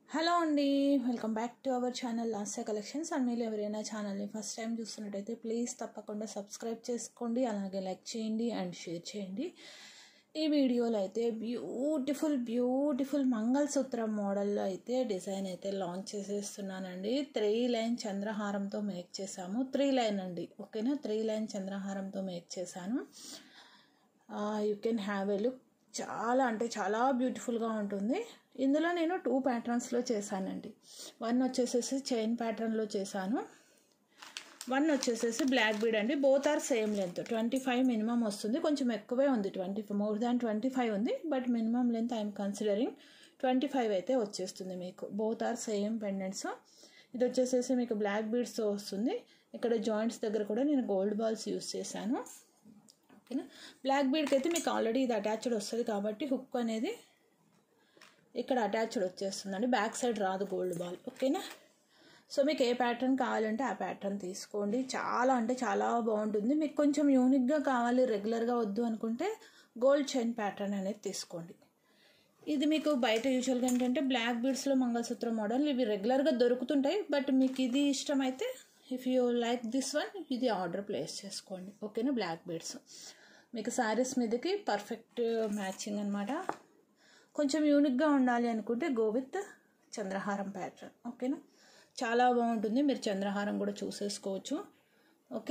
hello అండి welcome back to our channel Lasya collections and మీరు ఎవరైనా ఛానల్ని ఫస్ట్ టైం చూస్తున్నట్టయితే ప్లీజ్ తప్పకుండా సబ్స్క్రైబ్ చేసుకోండి అలాగే లైక్ చేయండి అండ్ షేర్ చేయండి ఈ వీడియోలో అయితే బ్యూటిఫుల్ బ్యూటిఫుల్ మంగళసూత్రం మోడల్లో అయితే డిజైన్ అయితే లాంచ్ చేసేస్తున్నానండి త్రీ లైన్ చంద్రహారంతో మేక్ చేశాము త్రీ లైన్ అండి ఓకేనా త్రీ లైన్ చంద్రహారంతో మేక్ చేశాను you can have a look చాలా అంటే చాలా బ్యూటిఫుల్గా ఉంటుంది ఇందులో నేను టూ ప్యాటర్న్స్లో చేశానండి వన్ వచ్చేసేసి చైన్ ప్యాటర్న్లో చేశాను వన్ వచ్చేసేసి బ్లాక్ బీడ్ అండి both are same length twenty five minimum వస్తుంది కొంచెం ఎక్కువే ఉంది twenty more than twenty five ఉంది but minimum length I'm considering twenty five అయితే వచ్చేస్తుంది మీకు బోత్ ఆర్ సేమ్ పెండెంట్స్ ఇది వచ్చేసేసి మీకు బ్లాక్ బీడ్స్తో వస్తుంది ఇక్కడ జాయింట్స్ దగ్గర కూడా నేను గోల్డ్ బాల్స్ యూస్ చేశాను ఓకేనా బ్లాక్ బీడ్కి అయితే మీకు ఆల్రెడీ ఇది అటాచ్డ్ వస్తుంది కాబట్టి హుక్ అనేది ఇక్కడ అటాచ్డ్ వచ్చేస్తుందండి బ్యాక్ సైడ్ రాదు గోల్డ్ బాల్ ఓకేనా సో మీకు ఏ ప్యాటర్న్ కావాలంటే ఆ ప్యాటర్న్ తీసుకోండి చాలా అంటే చాలా బాగుంటుంది మీకు కొంచెం యూనిక్గా కావాలి రెగ్యులర్గా వద్దు అనుకుంటే గోల్డ్ చైన్ ప్యాటర్న్ అనేది తీసుకోండి ఇది మీకు బయట యూజువల్గా ఏంటంటే బ్లాక్ బీడ్స్లో మంగళసూత్రం మోడల్ ఇవి రెగ్యులర్గా దొరుకుతుంటాయి బట్ మీకు ఇది ఇష్టమైతే if you like this one ఇది ఆర్డర్ ప్లేస్ చేసుకోండి ఓకేనా బ్లాక్ బీడ్స్ మీకు శారీస్ మీదకి పర్ఫెక్ట్ మ్యాచింగ్ అనమాట కొంచెం యూనిక్గా ఉండాలి అనుకుంటే గో విత్ చంద్రహారం ప్యాటర్న్ ఓకేనా చాలా బాగుంటుంది మీరు చంద్రహారం కూడా చూసేసుకోవచ్చు ఓకే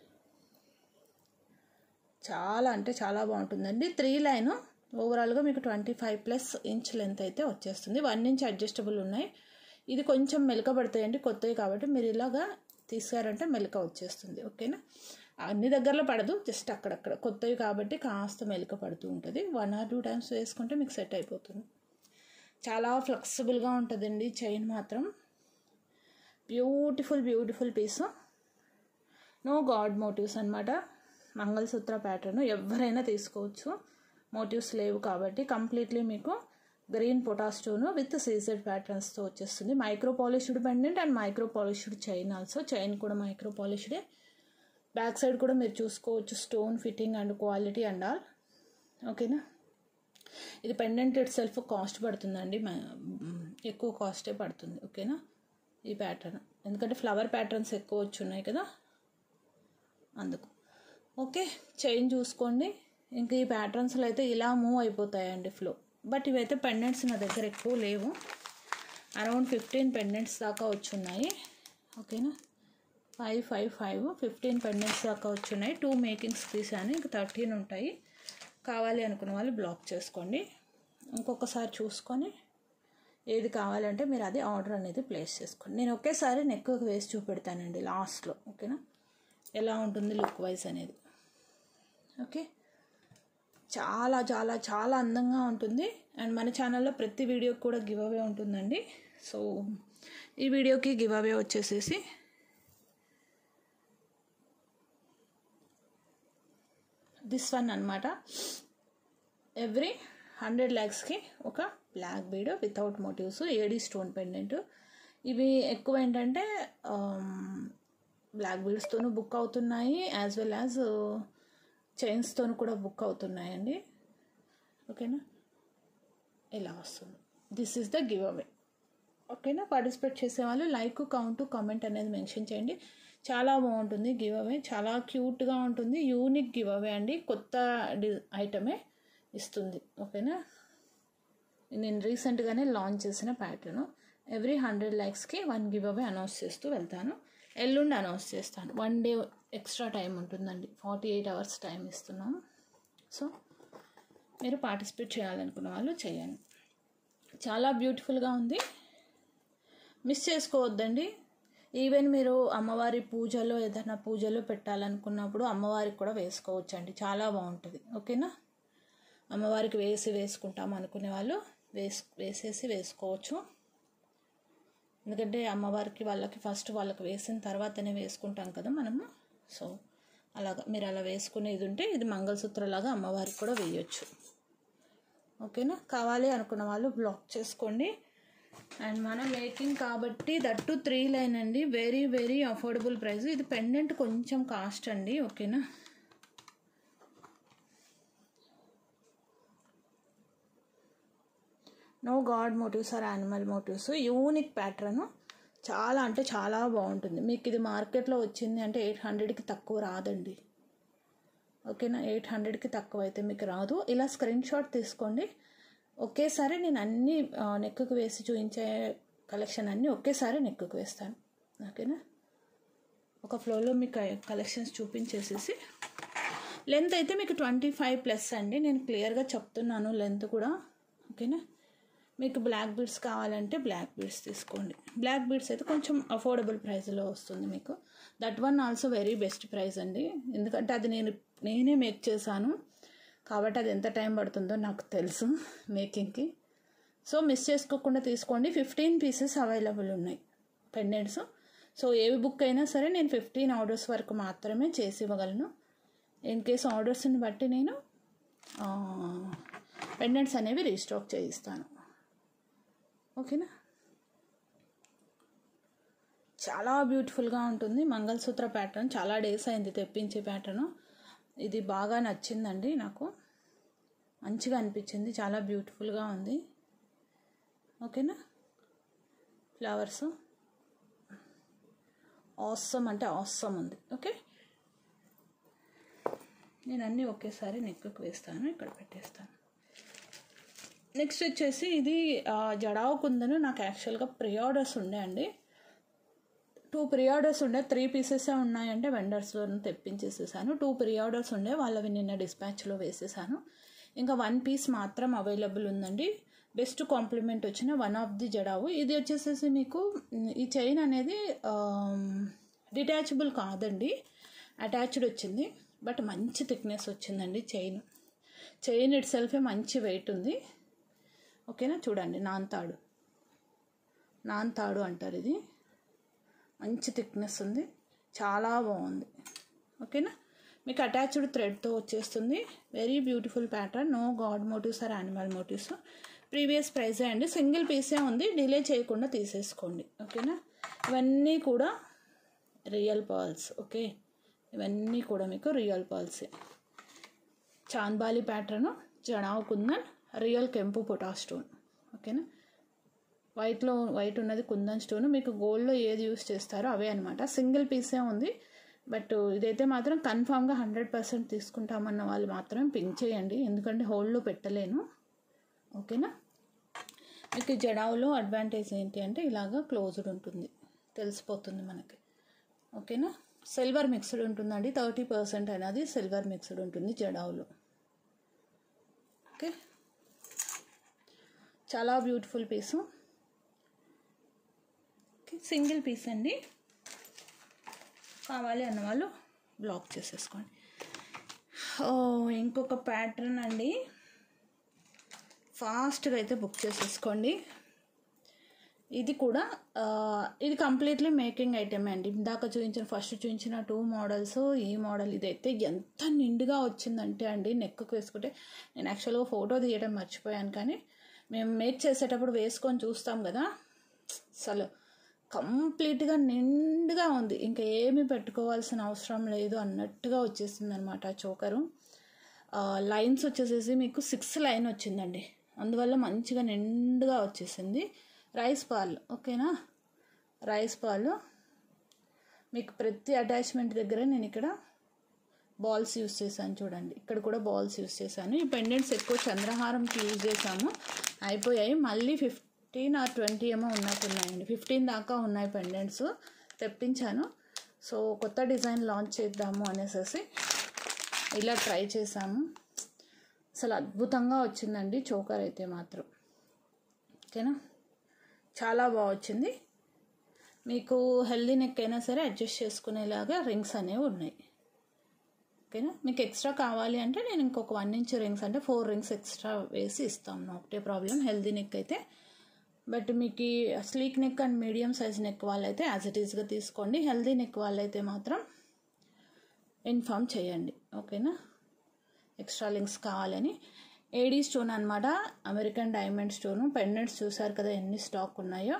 చాలా అంటే చాలా బాగుంటుందండి త్రీ లైన్ ఓవరాల్గా మీకు twenty five plus inch length అయితే వచ్చేస్తుంది వన్ ఇంచ్ అడ్జస్టబుల్ ఉన్నాయి ఇది కొంచెం మెలక పడతాయండి కొత్తవి కాబట్టి మీరు ఇలాగా తీసారంటే మెలక వచ్చేస్తుంది ఓకేనా అన్ని దగ్గరలో పడదు జస్ట్ అక్కడక్కడ కొత్తవి కాబట్టి కాస్త మెలక పడుతూ ఉంటుంది వన్ ఆర్ టూ టైమ్స్ వేసుకుంటే మీకు సెట్ అయిపోతుంది చాలా ఫ్లెక్సిబుల్గా ఉంటుందండి చైన్ మాత్రం beautiful beautiful piece no god motives అనమాట మంగళసూత్ర ప్యాటర్న్ ఎవరైనా తీసుకోవచ్చు మోటివ్స్ లేవు కాబట్టి కంప్లీట్లీ మీకు గ్రీన్ పొటాస్టోను విత్ సీజెడ్ ప్యాటర్న్స్తో వచ్చేస్తుంది micro polished pendant and micro polished chain also chain కూడా మైక్రో పాలిష్డే బ్యాక్ సైడ్ కూడా మీరు చూసుకోవచ్చు stone fitting and quality and all ఓకేనా ఇది పెండెంట్ ఇట్ సెల్ఫ్ కాస్ట్ పడుతుందండి ఎక్కువ కాస్టే పడుతుంది ఓకేనా ఈ ప్యాటర్న్ ఎందుకంటే ఫ్లవర్ ప్యాటర్న్స్ ఎక్కువ వచ్చున్నాయి కదా అందుకు ఓకే చైన్ చూసుకోండి ఇంకా ఈ ప్యాటర్న్స్లో అయితే ఇలా మూవ్ అయిపోతాయండి ఫ్లో బట్ ఇవైతే పెండెంట్స్ నా దగ్గర ఎక్కువ లేవు అరౌండ్ ఫిఫ్టీన్ పెండెంట్స్ దాకా వచ్చున్నాయి ఓకేనా five five five fifteen pendants దాకా వచ్చున్నాయి టూ మేకింగ్స్ తీసాను ఇంకా థర్టీన్ ఉంటాయి కావాలి అనుకున్న వాళ్ళు బ్లాక్ చేసుకోండి ఇంకొకసారి చూసుకొని ఏది కావాలంటే మీరు అది ఆర్డర్ అనేది ప్లేస్ చేసుకోండి నేను ఒకేసారి నెక్ వేసి చూపెడతానండి లాస్ట్లో ఓకేనా ఎలా ఉంటుంది లుక్ వైజ్ అనేది ఓకే చాలా చాలా చాలా అందంగా ఉంటుంది అండ్ మన ఛానల్లో ప్రతి వీడియోకి కూడా గివ్ అవే ఉంటుందండి సో ఈ వీడియోకి గివ్ అవే వచ్చేసేసి దిస్ వన్ అనమాట ఎవ్రీ హండ్రెడ్ ల్యాక్స్కి ఒక black bead without motifs AD stone pendant ఇవి ఎక్కువ ఏంటంటే బ్లాక్ బీడ్స్తోనూ బుక్ అవుతున్నాయి యాజ్ వెల్ యాజ్ చైన్స్తో కూడా బుక్ అవుతున్నాయండి ఓకేనా ఇలా వస్తుంది this is the give away ఓకేనా పార్టిసిపేట్ చేసే వాళ్ళు లైక్ కౌంట్ కామెంట్ అనేది మెన్షన్ చేయండి చాలా బాగుంటుంది గివ్ అవే చాలా క్యూట్గా ఉంటుంది యూనిక్ గివ్ అవే అండి కొత్త డి ఐటమే ఇస్తుంది ఓకేనా నేను రీసెంట్గానే లాంచ్ చేసిన ప్యాటర్న్ ఎవ్రీ హండ్రెడ్ ల్యాక్స్కి వన్ గివ్ అవే అనౌన్స్ చేస్తూ వెళ్తాను ఎల్లుండి అనౌన్స్ చేస్తాను వన్ డే ఎక్స్ట్రా టైం ఉంటుందండి ఫార్టీ ఎయిట్ అవర్స్ టైం ఇస్తున్నాము సో మీరు పార్టిసిపేట్ చేయాలనుకున్న వాళ్ళు చేయండి చాలా బ్యూటిఫుల్గా ఉంది మిస్ చేసుకోవద్దండి ఈవెన్ మీరు అమ్మవారి పూజలో ఏదైనా పూజలో పెట్టాలనుకున్నప్పుడు అమ్మవారికి కూడా వేసుకోవచ్చు అండి చాలా బాగుంటుంది ఓకేనా అమ్మవారికి వేసి వేసుకుంటాం అనుకునే వాళ్ళు వేసు వేసేసి వేసుకోవచ్చు ఎందుకంటే అమ్మవారికి వాళ్ళకి ఫస్ట్ వాళ్ళకి వేసిన తర్వాతనే వేసుకుంటాం కదా మనము సో అలాగా మీరు అలా వేసుకునేది ఉంటే ఇది మంగళసూత్రలాగా అమ్మవారికి కూడా వేయొచ్చు ఓకేనా కావాలి అనుకున్న వాళ్ళు బ్లాక్ చేసుకోండి అండ్ మనం మేకింగ్ కాబట్టి దట్టు త్రీ లైన్ అండి వెరీ వెరీ అఫోర్డబుల్ ప్రైస్ ఇది పెండెంట్ కొంచెం కాస్ట్ అండి ఓకేనా no god motifs or animal motifs unique pattern చాలా అంటే చాలా బాగుంటుంది మీకు ఇది మార్కెట్లో వచ్చింది అంటే ఎయిట్ హండ్రెడ్కి తక్కువ రాదండి ఓకేనా ఎయిట్ హండ్రెడ్కి తక్కువ అయితే మీకు రాదు ఇలా స్క్రీన్ షాట్ తీసుకోండి ఒకేసారి నేను అన్ని నెక్కుకు వేసి చూపించే కలెక్షన్ అన్నీ ఒకేసారి నెక్కుకు వేస్తాను ఓకేనా ఒక ఫ్లోలో మీకు కలెక్షన్స్ చూపించేసేసి లెంత్ అయితే మీకు ట్వంటీ ఫైవ్ ప్లస్ అండి నేను క్లియర్గా చెప్తున్నాను లెంత్ కూడా ఓకేనా మీకు బ్లాక్ బీడ్స్ కావాలంటే బ్లాక్ బీడ్స్ తీసుకోండి బ్లాక్ బీడ్స్ అయితే కొంచెం అఫోర్డబుల్ ప్రైస్లో వస్తుంది మీకు that one also very best price అండి ఎందుకంటే అది నేను నేనే మేక్ చేశాను కాబట్టి అది ఎంత టైం పడుతుందో నాకు తెలుసు మేకింగ్కి సో మిస్ చేసుకోకుండా తీసుకోండి ఫిఫ్టీన్ పీసెస్ అవైలబుల్ ఉన్నాయి పెండెంట్స్ సో ఏవి బుక్ అయినా సరే నేను ఫిఫ్టీన్ ఆర్డర్స్ వరకు మాత్రమే చేసి ఇవ్వగలను ఇన్ కేస్ ఆర్డర్స్ని బట్టి నేను పెండెంట్స్ అనేవి రీస్టాక్ చేయిస్తాను ఓకేనా చాలా బ్యూటిఫుల్గా ఉంటుంది మంగళసూత్ర ప్యాటర్న్ చాలా డేస్ అయింది తెప్పించే ప్యాటర్న్ ఇది బాగా నచ్చిందండి నాకు మంచిగా అనిపించింది చాలా బ్యూటిఫుల్గా ఉంది ఓకేనా ఫ్లవర్స్ ఆసమ్ అంటే ఆసమ్ ఉంది ఓకే నేను అన్నీ ఒకేసారి నెక్కు వేస్తాను ఇక్కడ పెట్టేస్తాను నెక్స్ట్ వచ్చేసి ఇది జడావు కుందను నాకు యాక్చువల్గా ప్రీ ఆర్డర్స్ ఉండే అండి టూ ప్రీ ఆర్డర్స్ ఉండే త్రీ పీసెసే ఉన్నాయంటే వెండర్స్లో తెప్పించేసేసాను టూ ప్రీ ఆర్డర్స్ ఉండే వాళ్ళవి నిన్న డిస్పాచ్లో వేసేసాను ఇంకా వన్ పీస్ మాత్రం అవైలబుల్ ఉందండి బెస్ట్ కాంప్లిమెంట్ వచ్చిన వన్ ఆఫ్ ది జడావు ఇది వచ్చేసేసి మీకు ఈ చైన్ అనేది డిటాచబుల్ కాదండి అటాచ్డ్ వచ్చింది బట్ మంచి థిక్నెస్ వచ్చిందండి చైన్ చైన్ ఇట్ సెల్ఫే మంచి వెయిట్ ఉంది ఓకేనా చూడండి నాన్తాడు నాన్తాడు అంటారు ఇది మంచి థిక్నెస్ ఉంది చాలా బాగుంది ఓకేనా మీకు అటాచ్డ్ థ్రెడ్తో వచ్చేస్తుంది very beautiful pattern no god motifs or animal motifs previous ప్రైజే అండి సింగిల్ పీసే ఉంది డిలే చేయకుండా తీసేసుకోండి ఓకేనా ఇవన్నీ కూడా రియల్ పర్ల్స్ ఓకే ఇవన్నీ కూడా మీకు రియల్ పర్ల్సే చాంద్బాలి ప్యాటర్న్ జడావ్ కుందన్ రియల్ కెంపు పొటా స్టోన్ ఓకేనా వైట్లో వైట్ ఉన్నది కుందన్ స్టోన్ మీకు గోల్డ్లో ఏది యూస్ చేస్తారో అవే అనమాట సింగిల్ పీసే ఉంది బట్ ఇదైతే మాత్రం కన్ఫామ్గా హండ్రెడ్ పర్సెంట్ తీసుకుంటామన్న వాళ్ళు మాత్రం పింక్ చేయండి ఎందుకంటే హోల్డ్లో పెట్టలేను ఓకేనా మీకు జడావులో అడ్వాంటేజ్ ఏంటి అంటే ఇలాగా క్లోజ్డ్ ఉంటుంది తెలిసిపోతుంది మనకి ఓకేనా సిల్వర్ మిక్స్డ్ ఉంటుందండి థర్టీ పర్సెంట్ అనేది సిల్వర్ మిక్స్డ్ ఉంటుంది జడావులో ఓకే చాలా బ్యూటిఫుల్ పీసు సింగిల్ పీస్ అండి కావాలి అన్న వాళ్ళు బ్లాక్ చేసేసుకోండి ఇంకొక ప్యాటర్న్ అండి ఫాస్ట్గా అయితే బుక్ చేసేసుకోండి ఇది కూడా ఇది కంప్లీట్లీ మేకింగ్ ఐటమ్ అండి ఇందాక చూపించిన ఫస్ట్ చూపించిన టూ మోడల్స్ ఈ మోడల్ ఇదైతే ఎంత నిండుగా వచ్చిందంటే అండి నెక్కు వేసుకుంటే నేను యాక్చువల్గా ఫోటో తీయడం మర్చిపోయాను కానీ మేము మేక్ చేసేటప్పుడు వేసుకొని చూస్తాం కదా అసలు కంప్లీట్గా నిండుగా ఉంది ఇంకా ఏమీ పెట్టుకోవాల్సిన అవసరం లేదు అన్నట్టుగా వచ్చేసింది అనమాట చోకరు లైన్స్ వచ్చేసేసి మీకు సిక్స్ లైన్ వచ్చిందండి అందువల్ల మంచిగా నిండుగా వచ్చేసింది రైస్ పాలు ఓకేనా రైస్ పాలు మీకు ప్రతి అటాచ్మెంట్ దగ్గర నేను ఇక్కడ బాల్స్ యూస్ చేశాను చూడండి ఇక్కడ కూడా బాల్స్ యూస్ చేశాను ఈ పెండెంట్స్ ఎక్కువ చంద్రహారంకి యూజ్ చేశాము అయిపోయాయి మళ్ళీ ఫిఫ్టీన్ ఆర్ ట్వంటీ ఏమో ఉన్నట్టున్నాయండి ఫిఫ్టీన్ దాకా ఉన్నాయి పెండెంట్స్ తెప్పించాను సో కొత్త డిజైన్ లాంచ్ చేద్దాము అనేసి ఇలా ట్రై చేసాము అసలు అద్భుతంగా వచ్చిందండి చోకర్ అయితే మాత్రం ఓకేనా చాలా బాగా వచ్చింది మీకు హెల్దీ నెక్ అయినా సరే అడ్జస్ట్ చేసుకునేలాగా రింగ్స్ అనేవి ఉన్నాయి ఓకేనా మీకు ఎక్స్ట్రా కావాలి అంటే నేను ఇంకొక వన్ ఇంచ్ రింగ్స్ అంటే ఫోర్ రింగ్స్ ఎక్స్ట్రా వేసి ఇస్తాను ఒకటే ప్రాబ్లం హెల్దీ నెక్ అయితే బట్ మీకు sleek neck and medium size neck వాళ్ళైతే యాజ్ ఇట్ ఈస్గా తీసుకోండి హెల్దీ నెక్ వాళ్ళైతే మాత్రం ఇన్ఫామ్ చేయండి ఓకేనా ఎక్స్ట్రా లింక్స్ కావాలని ఏడీ స్టోన్ అనమాట అమెరికన్ డైమండ్ స్టోను పెండెంట్స్ చూసారు కదా ఎన్ని స్టాక్ ఉన్నాయో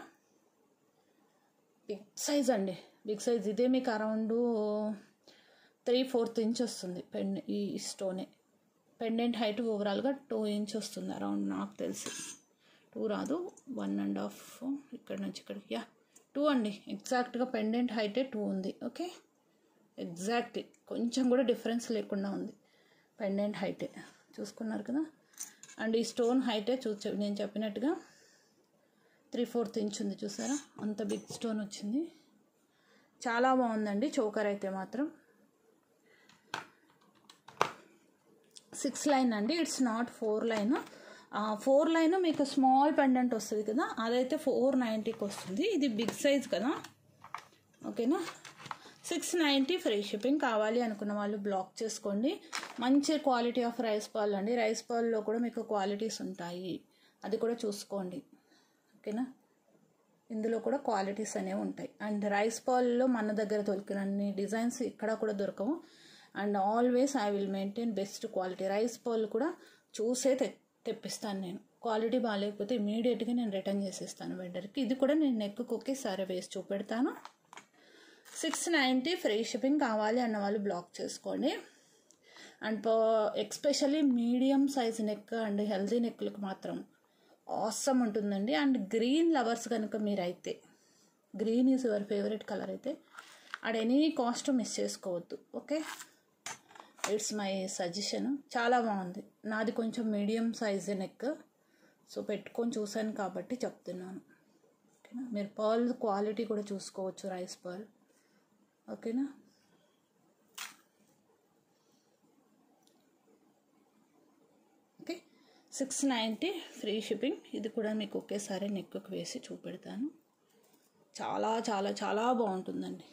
బిగ్ సైజ్ అండి బిగ్ సైజ్ ఇదే మీకు అరౌండ్ త్రీ ఫోర్త్ ఇంచ్ వస్తుంది పెండ్ ఈ స్టోనే పెండెంట్ హైట్ ఓవరాల్గా టూ ఇంచ్ వస్తుంది అరౌండ్ నాకు తెలిసి టూ రాదు వన్ అండ్ హాఫ్ ఇక్కడ నుంచి ఇక్కడికి యా టూ అండి ఎగ్జాక్ట్గా పెండెంట్ హైటే టూ ఉంది ఓకే ఎగ్జాక్ట్ కొంచెం కూడా డిఫరెన్స్ లేకుండా ఉంది పెండెంట్ హైటే చూసుకున్నారు కదా అండ్ ఈ స్టోన్ హైటే చూ నేను చెప్పినట్టుగా త్రీ ఫోర్త్ ఇంచ్ ఉంది చూసారా అంత బిగ్ స్టోన్ వచ్చింది చాలా బాగుందండి చోకర్ అయితే మాత్రం సిక్స్ లైన్ అండి it's not four line four line మీకు స్మాల్ పెండెంట్ వస్తుంది కదా అదైతే ఫోర్ నైంటీకి వస్తుంది ఇది బిగ్ సైజ్ కదా ఓకేనా సిక్స్ నైంటీ ఫ్రీ షిప్పింగ్ కావాలి అనుకున్న వాళ్ళు బ్లాక్ చేసుకోండి మంచి క్వాలిటీ ఆఫ్ రైస్ పాల్ అండి రైస్ పాల్లో కూడా మీకు క్వాలిటీస్ ఉంటాయి అది కూడా చూసుకోండి ఓకేనా ఇందులో కూడా క్వాలిటీస్ అనేవి ఉంటాయి అండ్ రైస్ పాల్లో మన దగ్గర దొరికినన్ని డిజైన్స్ ఇక్కడ కూడా దొరకవు and always I will maintain best quality rice pearl కూడా చూసే తె తెప్పిస్తాను నేను క్వాలిటీ బాగాలేకపోతే ఇమీడియట్గా నేను రిటర్న్ చేసేస్తాను వెండర్కి ఇది కూడా నేను నెక్ ఒకేసారి వేసి చూపెడతాను సిక్స్ నైంటీ ఫ్రీ షిప్పింగ్ కావాలి అన్న వాళ్ళు బ్లాక్ చేసుకోండి and especially medium size neck and healthy నెక్లకు మాత్రం ఆసమ్ ఉంటుందండి అండ్ గ్రీన్ లవర్స్ కనుక మీరైతే green is your favourite colour అయితే అడ్ ఎనీ కాస్ట్ మిస్ చేసుకోవద్దు ఓకే ఇట్స్ మై సజెషన్ చాలా బాగుంది నాది కొంచెం మీడియం సైజ్ నెక్ సో పెట్టుకొని చూశాను కాబట్టి చెప్తున్నాను ఓకేనా మీరు పర్ల్ క్వాలిటీ కూడా చూసుకోవచ్చు రైస్ పర్ల్ ఓకేనా okay six ninety free shipping ఇది కూడా మీకు ఒకేసారి నెక్కు వేసి చూపెడతాను చాలా చాలా చాలా బాగుంటుందండి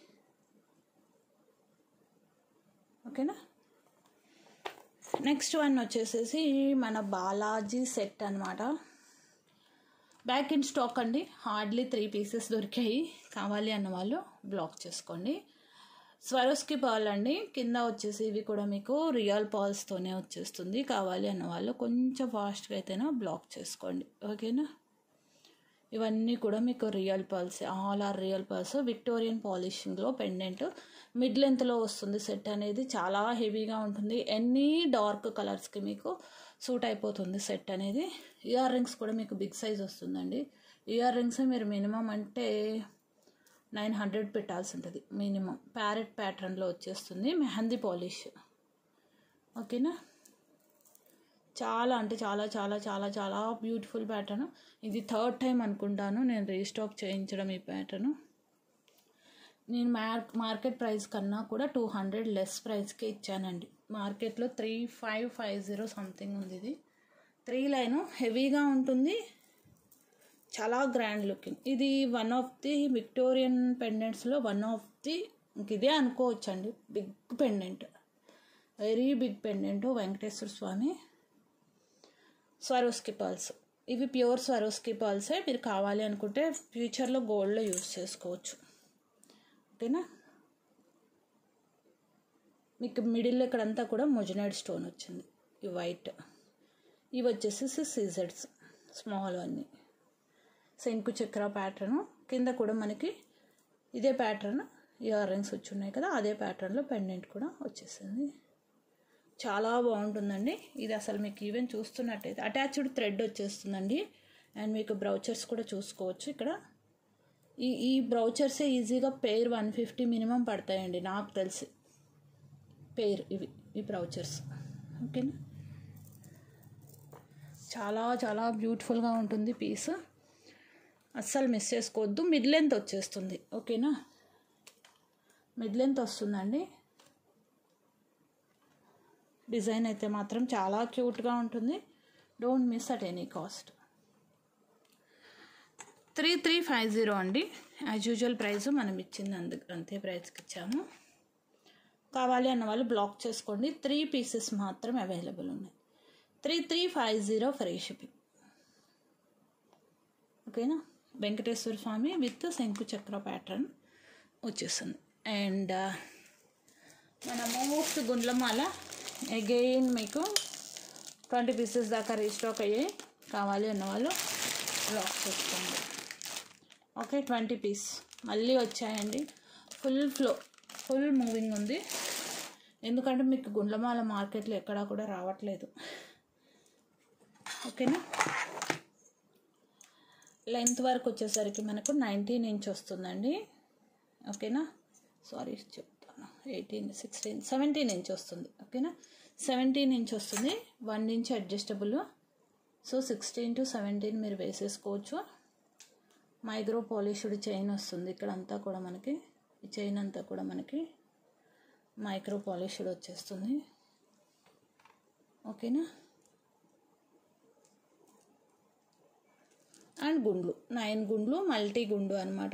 ఓకేనా నెక్స్ట్ వన్ వచ్చేసేసి మన బాలాజీ సెట్ అనమాట బ్యాక్ ఇన్ స్టాక్ అండి హార్డ్లీ త్రీ పీసెస్ దొరికాయి కావాలి అన్న వాళ్ళు బ్లాక్ చేసుకోండి స్వరోస్కి పాల్ అండి కింద వచ్చేసి ఇవి కూడా మీకు రియల్ పాల్స్తోనే వచ్చేస్తుంది కావాలి అన్న వాళ్ళు కొంచెం ఫాస్ట్గా అయితేనా బ్లాక్ చేసుకోండి ఓకేనా ఇవన్నీ కూడా మీకు real pearls all are real pearls Victorian పాలిషింగ్లో పెండెంట్ మిడ్ లెంత్లో వస్తుంది సెట్ అనేది చాలా హెవీగా ఉంటుంది ఎనీ డార్క్ కలర్స్కి మీకు సూట్ అయిపోతుంది సెట్ అనేది ఇయర్ రింగ్స్ కూడా మీకు బిగ్ సైజ్ వస్తుందండి ఇయర్ రింగ్స్ మీరు మినిమం అంటే నైన్ హండ్రెడ్ పెట్టాల్సి ఉంటుంది మినిమం ప్యారెట్ ప్యాటర్న్లో వచ్చేస్తుంది మెహందీ పాలిష్ ఓకేనా చాలా అంటే చాలా చాలా చాలా చాలా బ్యూటిఫుల్ ప్యాటర్న్ ఇది థర్డ్ టైం అనుకుంటాను నేను రీస్టాక్ చేయించడం ఈ ప్యాటర్న్ నేను మార్ మార్కెట్ ప్రైస్ కన్నా కూడా టూ హండ్రెడ్ లెస్ ప్రైస్కే ఇచ్చానండి మార్కెట్లో three five five zero something ఉంది ఇది త్రీ లైన్ హెవీగా ఉంటుంది చాలా గ్రాండ్ లుకింగ్ ఇది వన్ ఆఫ్ ది విక్టోరియన్ పెండెంట్స్లో వన్ ఆఫ్ ది ఇదే అనుకోవచ్చండి big pendant very big pendant Venkateswara Swamy Swarovski pearls ఇవి ప్యూర్ స్వరోస్కి పర్ల్సే మీరు కావాలి అనుకుంటే ఫ్యూచర్లో గోల్డ్లో యూస్ చేసుకోవచ్చు ఓకేనా మీకు మిడిల్ ఇక్కడంతా కూడా మొజనైడ్ స్టోన్ వచ్చింది ఈ వైట్ ఇవి వచ్చేసి సీజెడ్స్ స్మాల్ అన్నీ శంకు చక్ర ప్యాటర్న్ కింద కూడా మనకి ఇదే ప్యాటర్న్ ఇయర్ రింగ్స్ వచ్చి ఉన్నాయి కదా అదే ప్యాటర్న్లో పెండెంట్ కూడా వచ్చేసింది చాలా బాగుంటుందండి ఇది అసలు మీకు ఈవెన్ చూస్తున్నట్టయితే అటాచ్డ్ థ్రెడ్ వచ్చేస్తుందండి అండ్ మీకు బ్రౌచర్స్ కూడా చూసుకోవచ్చు ఇక్కడ ఈ ఈ బ్రౌచర్సే ఈజీగా పెయిర్ వన్ ఫిఫ్టీ మినిమం పడతాయండి నాకు తెలిసి పెయిర్ ఇవి ఈ బ్రౌచర్స్ ఓకేనా చాలా చాలా బ్యూటిఫుల్గా ఉంటుంది పీస్ అస్సలు మిస్ చేసుకోవద్దు మిడ్ లెంత్ వచ్చేస్తుంది ఓకేనా మిడ్ లెంత్ వస్తుందండి డిజైన్ అయితే మాత్రం చాలా క్యూట్గా ఉంటుంది don't miss at any cost three three five zero అండి యాజ్ యూజువల్ ప్రైస్ మనం ఇచ్చింది అందు అంతే ప్రైస్కి ఇచ్చాము కావాలి అన్న వాళ్ళు బ్లాక్ చేసుకోండి త్రీ పీసెస్ మాత్రం అవైలబుల్ ఉన్నాయి three three five zero free shipping ఓకేనా వెంకటేశ్వర స్వామి విత్ శంకు చక్ర ప్యాటర్న్ వచ్చేస్తుంది అండ్ మన మోస్ట్ గుండ్లమాల అగైన్ మీకు ట్వంటీ పీసెస్ దాకా రీస్టాక్ అయ్యాయి కావాలి అన్న వాళ్ళు బ్లాక్ చేసుకోండి ఓకే ట్వంటీ పీస్ మళ్ళీ వచ్చాయండి ఫుల్ ఫ్లో ఫుల్ మూవింగ్ ఉంది ఎందుకంటే మీకు గుండ్లమాల మార్కెట్లో ఎక్కడా కూడా రావట్లేదు ఓకేనా లెంత్ వరకు వచ్చేసరికి మనకు నైన్టీన్ ఇంచ్ వస్తుందండి ఓకేనా సారీ చెప్తాను ఎయిటీన్ సిక్స్టీన్ సెవెంటీన్ ఇంచ్ వస్తుంది ఓకేనా సెవెంటీన్ ఇంచ్ వస్తుంది one inch adjustable so sixteen to seventeen మీరు వేసేసుకోవచ్చు మైక్రో పాలిష్డ్ చైన్ వస్తుంది ఇక్కడ అంతా కూడా మనకి ఈ చైన్ అంతా కూడా మనకి మైక్రో పాలిష్డ్ వచ్చేస్తుంది ఓకేనా అండ్ గుండ్లు నైన్ గుండ్లు మల్టీ గుండు అనమాట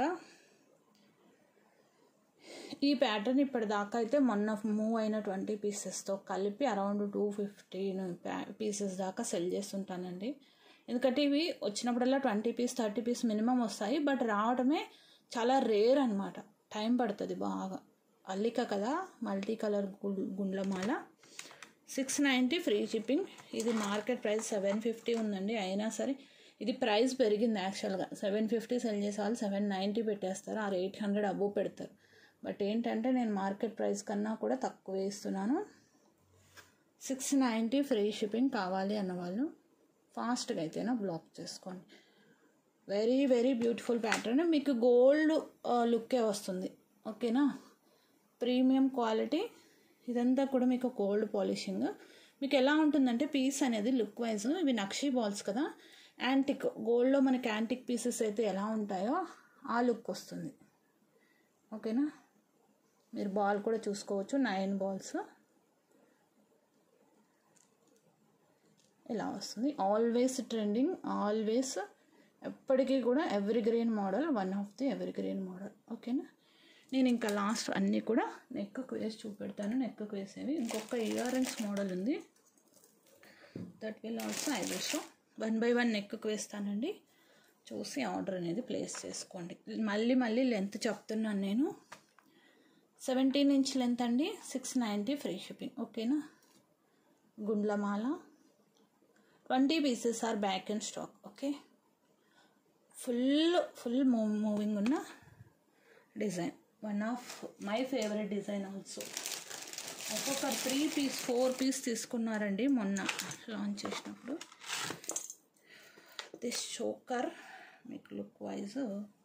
ఈ ప్యాటర్న్ ఇప్పటిదాకా అయితే మొన్న మూవ్ అయిన ట్వంటీ పీసెస్తో కలిపి అరౌండ్ టూ ఫిఫ్టీన్ పీసెస్ దాకా సెల్ చేస్తుంటానండి ఎందుకంటే ఇవి వచ్చినప్పుడల్లా twenty piece thirty piece minimum వస్తాయి బట్ రావడమే చాలా రేర్ అనమాట టైం పడుతుంది బాగా అల్లిక కదా మల్టీ కలర్ గుండ్లమాల సిక్స్ నైంటీ ఫ్రీ షిప్పింగ్ ఇది మార్కెట్ ప్రైస్ సెవెన్ ఫిఫ్టీ ఉందండి అయినా సరే ఇది ప్రైస్ పెరిగింది యాక్చువల్గా సెవెన్ ఫిఫ్టీ సెల్ చేసే వాళ్ళు సెవెన్ నైంటీ పెట్టేస్తారు ఆరు ఎయిట్ హండ్రెడ్ అబోవ్ పెడతారు బట్ ఏంటంటే నేను మార్కెట్ ప్రైస్ కన్నా కూడా తక్కువ ఇస్తున్నాను సిక్స్ నైంటీ ఫ్రీ షిప్పింగ్ కావాలి అన్నవాళ్ళు ఫాస్ట్గా అయితేనా బ్లాక్ చేసుకోండి వెరీ వెరీ బ్యూటిఫుల్ ప్యాటర్న్ మీకు గోల్డ్ లుక్కే వస్తుంది ఓకేనా ప్రీమియం క్వాలిటీ ఇదంతా కూడా మీకు గోల్డ్ పాలిషింగ్ మీకు ఎలా ఉంటుందంటే పీస్ అనేది లుక్ వైజ్ ఇవి నక్షీ బాల్స్ కదా యాంటిక్ గోల్డ్లో మనకి యాంటిక్ పీసెస్ అయితే ఎలా ఉంటాయో ఆ లుక్ వస్తుంది ఓకేనా మీరు బాల్ కూడా చూసుకోవచ్చు నైన్ బాల్స్ ఇలా వస్తుంది ఆల్వేస్ ట్రెండింగ్ ఆల్వేస్ ఎప్పటికీ కూడా ఎవరి green model one of the ఎవరి గ్రీన్ మోడల్ ఓకేనా నేను ఇంకా లాస్ట్ అన్నీ కూడా నెక్కు వేసి చూపెడతాను నెక్కు వేసేవి ఇంకొక ఇయర్ రింగ్స్ మోడల్ ఉంది that will also I will show one by one నెక్కు వేస్తానండి చూసి ఆర్డర్ అనేది ప్లేస్ చేసుకోండి మళ్ళీ మళ్ళీ లెంత్ చెప్తున్నాను నేను సెవెంటీన్ ఇంచ్ లెంత్ అండి సిక్స్ నైంటీ ఫ్రీ షిప్పింగ్ ఓకేనా గుండ్లమాల twenty pieces are back in stock okay full full move moving ఉన్న design one of my favourite design also ఒక్కొక్క త్రీ పీస్ ఫోర్ పీస్ తీసుకున్నారండి మొన్న లాంచ్ చేసినప్పుడు దిస్ చోకర్ మీకు look wise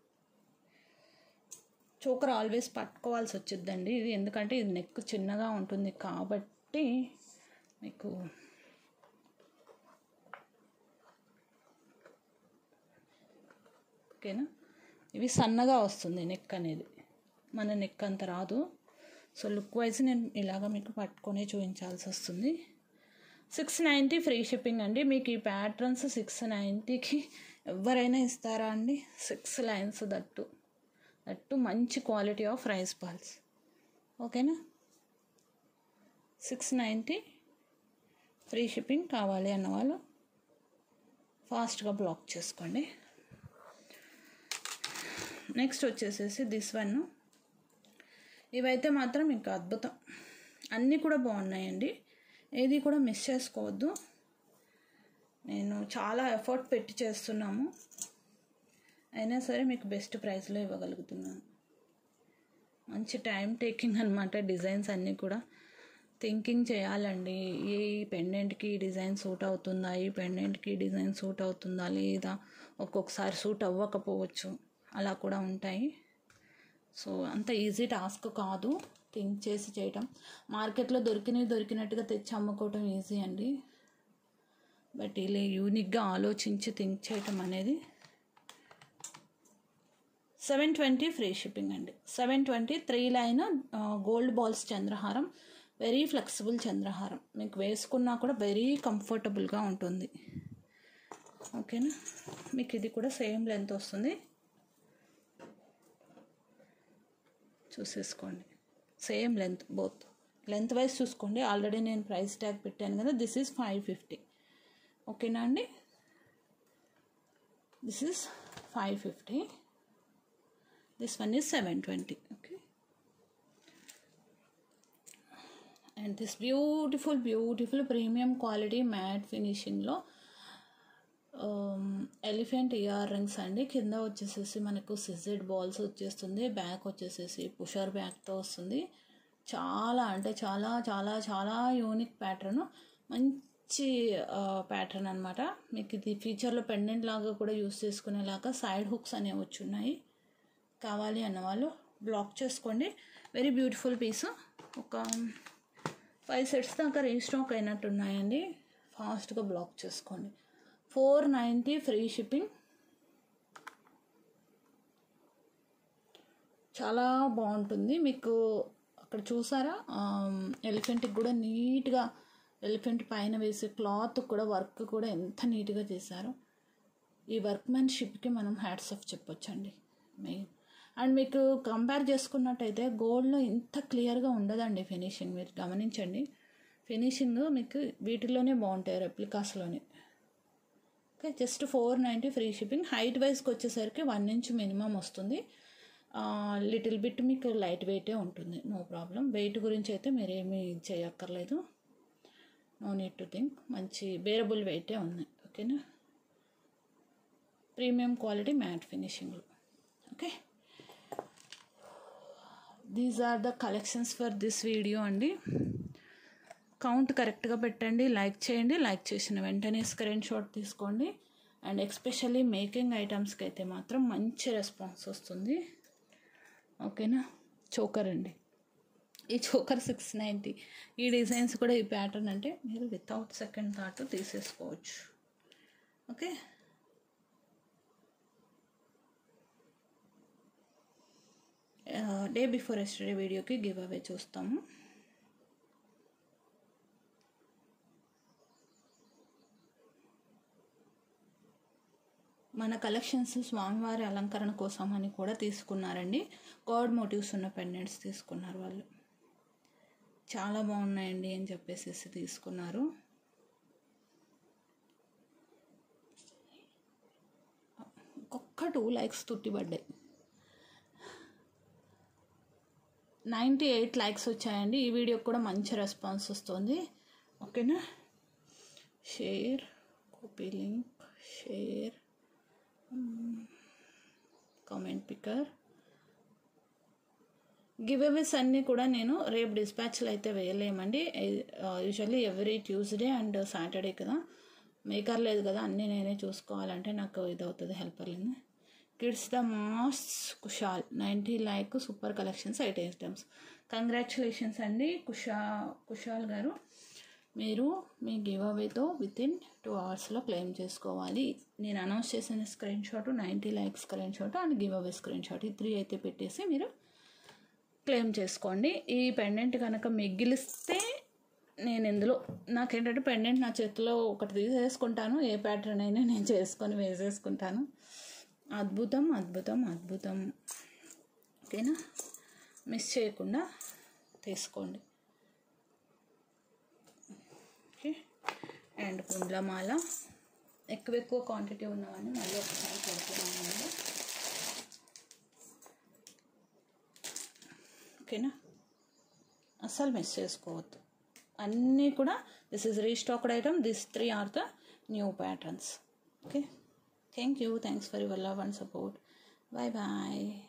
choker always పట్టుకోవాల్సి వచ్చిద్దండి ఇది ఎందుకంటే ఇది నెక్ చిన్నగా ఉంటుంది కాబట్టి మీకు ఓకేనా ఇవి సన్నగా వస్తుంది నెక్ అనేది మన నెక్ అంత రాదు సో లుక్ వైజ్ నేను ఇలాగ మీకు పట్టుకొని చూపించాల్సి వస్తుంది సిక్స్ నైంటీ ఫ్రీ షిప్పింగ్ అండి మీకు ఈ ప్యాటర్న్స్ సిక్స్ నైంటీకి ఎవరైనా ఇస్తారా అండి సిక్స్ లైన్స్ దట్టు దట్టు మంచి క్వాలిటీ ఆఫ్ రైస్ బాల్స్ ఓకేనా సిక్స్ నైంటీ ఫ్రీ షిప్పింగ్ కావాలి అన్న వాళ్ళు ఫాస్ట్గా బ్లాక్ చేసుకోండి నెక్స్ట్ వచ్చేసేసి దిస్ వన్ ఇవైతే మాత్రం ఇంకా అద్భుతం అన్నీ కూడా బాగున్నాయండి ఏది కూడా మిస్ చేసుకోవద్దు నేను చాలా ఎఫర్ట్ పెట్టి చేస్తున్నాము అయినా సరే మీకు బెస్ట్ ప్రైస్లో ఇవ్వగలుగుతున్నాను మంచి టైం టేకింగ్ అనమాట డిజైన్స్ అన్నీ కూడా థింకింగ్ చేయాలండి ఈ పెండెంట్కి డిజైన్ సూట్ అవుతుందా ఈ పెండెంట్కి డిజైన్ సూట్ అవుతుందా లేదా ఒక్కొక్కసారి సూట్ అవ్వకపోవచ్చు అలా కూడా ఉంటాయి సో అంత ఈజీ టాస్క్ కాదు థింక్ చేసి చేయటం మార్కెట్లో దొరికినవి దొరికినట్టుగా తెచ్చి అమ్ముకోవటం ఈజీ అండి బట్ ఇలా యూనిక్గా ఆలోచించి థింక్ చేయటం అనేది సెవెన్ ట్వంటీ ఫ్రీ షిప్పింగ్ అండి seven twenty three line gold balls చంద్రహారం వెరీ ఫ్లెక్సిబుల్ చంద్రహారం మీకు వేసుకున్నా కూడా వెరీ కంఫర్టబుల్గా ఉంటుంది ఓకేనా మీకు ఇది కూడా సేమ్ లెంత్ వస్తుంది చూసేసుకోండి same length both length wise చూసుకోండి ఆల్రెడీ నేను ప్రైస్ ట్యాగ్ పెట్టాను కదా this is five fifty okay అండి this is five fifty this one is seven twenty okay and this beautiful beautiful premium quality matte ఫినిషింగ్లో elephant ear rings అండి కింద వచ్చేసేసి మనకు సిజెడ్ బాల్స్ వచ్చేస్తుంది బ్యాక్ వచ్చేసేసి పుషర్ బ్యాక్తో వస్తుంది చాలా అంటే చాలా చాలా చాలా యూనిక్ ప్యాటర్న్ మంచి మంచి ప్యాటర్న్ అనమాట మీకు ఇది ఫ్యూచర్లో పెండెంట్ లాగా కూడా యూస్ చేసుకునేలాగా సైడ్ హుక్స్ అనేవి వచ్చి ఉన్నాయి కావాలి అన్న వాళ్ళు బ్లాక్ చేసుకోండి వెరీ బ్యూటిఫుల్ పీస్ ఒక ఫైవ్ సెట్స్ దాకా రీస్టాక్ అయినట్టు ఉన్నాయండి ఫాస్ట్గా బ్లాక్ చేసుకోండి ఫోర్ నైంటీ ఫ్రీ షిప్పింగ్ చాలా బాగుంటుంది మీకు అక్కడ చూసారా ఎలిఫెంట్కి కూడా నీట్గా ఎలిఫెంట్ పైన వేసే క్లాత్ కూడా వర్క్ కూడా ఎంత నీట్గా చేశారో ఈ వర్క్మెన్షిప్కి మనం హ్యాట్స్ ఆఫ్ చెప్పొచ్చండి మెయిన్ అండ్ మీకు కంపేర్ చేసుకున్నట్టయితే గోల్డ్లో ఇంత క్లియర్గా ఉండదండి ఫినిషింగ్ మీరు గమనించండి ఫినిషింగ్ మీకు వీటిలోనే బాగుంటాయి రెప్లికాస్లోనే okay just four ninety free shipping height వైజ్కి వచ్చేసరికి వన్ ఇంచ్ మినిమం వస్తుంది లిటిల్ బిట్ మీకు లైట్ వెయిటే ఉంటుంది నో ప్రాబ్లం వెయిట్ గురించి అయితే మీరేమీ చేయక్కర్లేదు నో నీడ్ టు థింక్ మంచి బేరబుల్ వెయిటే ఉంది ఓకేనా ప్రీమియం క్వాలిటీ మ్యాట్ ఫినిషింగ్లో okay these are the collections for this video అండి కౌంట్ కరెక్ట్గా పెట్టండి లైక్ చేయండి లైక్ చేసిన వెంటనే స్క్రీన్ షాట్ తీసుకోండి అండ్ ఎస్పెషల్లీ మేకింగ్ ఐటమ్స్కి అయితే మాత్రం మంచి రెస్పాన్స్ వస్తుంది ఓకేనా చోకర్ అండి ఈ చోకర్ సిక్స్ నైంటీ ఈ డిజైన్స్ కూడా ఈ ప్యాటర్న్ అంటే మీరు వితౌట్ సెకండ్ థాట్ తీసేసుకోవచ్చు ఓకే డే బిఫోర్ ఎస్టర్డే వీడియోకి గివ్ అవే చూస్తాము మన కలెక్షన్స్ స్వామివారి అలంకరణ కోసం అని కూడా తీసుకున్నారండి గాడ్ మోటివ్స్ ఉన్న పెండెంట్స్ తీసుకున్నారు వాళ్ళు చాలా బాగున్నాయండి అని చెప్పేసి తీసుకున్నారు ఒక్క టూ లైక్స్ తుట్టిపడ్డాయి నైంటీ ఎయిట్ లైక్స్ వచ్చాయండి ఈ వీడియోకి కూడా మంచి రెస్పాన్స్ వస్తుంది ఓకేనా share copy link share comment picker give aways అన్నీ కూడా నేను రేపు డిస్పాచ్లు అయితే వేయలేమండి usually every Tuesday and Saturday కదా మేకర్ లేదు కదా అన్నీ నేనే చూసుకోవాలంటే నాకు ఇది అవుతుంది హెల్పర్లని కిడ్స్ ద మాస్ Kushal ninety like super collections eight items congratulations అండి కుషా కుషాల్ గారు మీరు మీ గివ్ అవేతో విత్ ఇన్ టూ అవర్స్లో క్లెయిమ్ చేసుకోవాలి నేను అనౌన్స్ చేసిన screen shot ninety like screen shot and give away screen shot ఈ త్రీ అయితే పెట్టేసి మీరు క్లెయిమ్ చేసుకోండి ఈ పెండెంట్ కనుక మిగిలిస్తే నేను ఇందులో నాకేంటంటే పెండెంట్ నా చేతిలో ఒకటి తీసేసుకుంటాను ఏ ప్యాటర్న్ అయినా నేను చేసుకొని వేసేసుకుంటాను అద్భుతం అద్భుతం అద్భుతం ఓకేనా మిస్ చేయకుండా తీసుకోండి ఓకే అండ్ కుండ్లమాల ఎక్కువ ఎక్కువ క్వాంటిటీ ఉన్నవన్నీ మళ్ళీ ఒకసారి పెడుతున్నాను ఓకేనా అస్సలు మిస్ చేసుకోవద్దు అన్నీ కూడా this is restocked item this three are the new patterns okay thank you thanks for your love and support bye bye